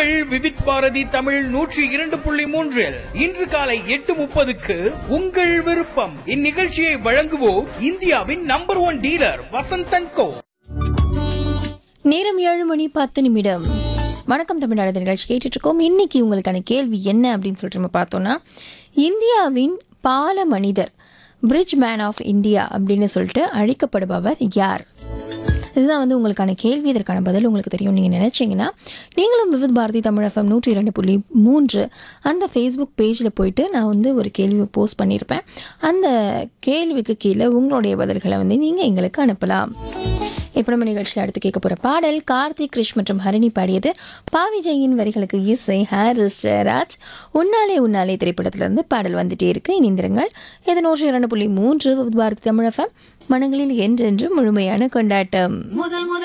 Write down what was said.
உங்கள் விவித் பாரதி தமிழ் நூற்றி இரண்டு புள்ளி மூன்றில் இன்று காலை எட்டு முப்பதுக்கு உங்கள் விருப்பம் இந்நிகழ்ச்சியை வழங்குவோர் இந்தியாவின் number one dealer Vasanthan co நேரம் ஏழு மணி பத்து நிமிடம் வணக்கம் தமிழ்நாடு நிகழ்ச்சி கேட்டுட்டு இருக்கோம் இன்னைக்கு உங்களுக்கான கேள்வி என்ன அப்படின்னு சொல்லிட்டு நம்ம பார்த்தோம்னா இந்தியாவின் பால மனிதர் பிரிட்ஜ் மேன் ஆஃப் இந்தியா அப்படின்னு சொல்லிட்டு அழைக்கப்படுபவர் யார் இதுதான் வந்து உங்களுக்கான கேள்வி இதற்கான பதில் உங்களுக்கு தெரியும் நீங்கள் நினச்சிங்கன்னா நீங்களும் விவித் பாரதி தமிழ் எஃப்எம் நூற்றி இரண்டு புள்ளி மூன்று அந்த ஃபேஸ்புக் பேஜில் போயிட்டு நான் வந்து ஒரு கேள்வி போஸ்ட் பண்ணியிருப்பேன் அந்த கேள்விக்கு கீழே உங்களுடைய பதில்களை வந்து நீங்கள் எங்களுக்கு அனுப்பலாம் இப்போ நம்ம நிகழ்ச்சியில் அடுத்து கேட்க போகிற பாடல் கார்த்திக் கிருஷ் மற்றும் ஹரிணி பாடியது பாவி ஜெயின் வரிகளுக்கு இசை ஹாரிஸ் ஜெயராஜ் உன்னாலே உன்னாலே திரைப்படத்திலிருந்து பாடல் வந்துட்டே இருக்கு இணைந்திருங்கள் இது நூற்றி இரண்டு புள்ளி மூன்று விவித் பாரதி தமிழ் எஃப்எம் மனங்களில் என்றென்று முழுமையான கொண்டாட்டம் முதல் முதல்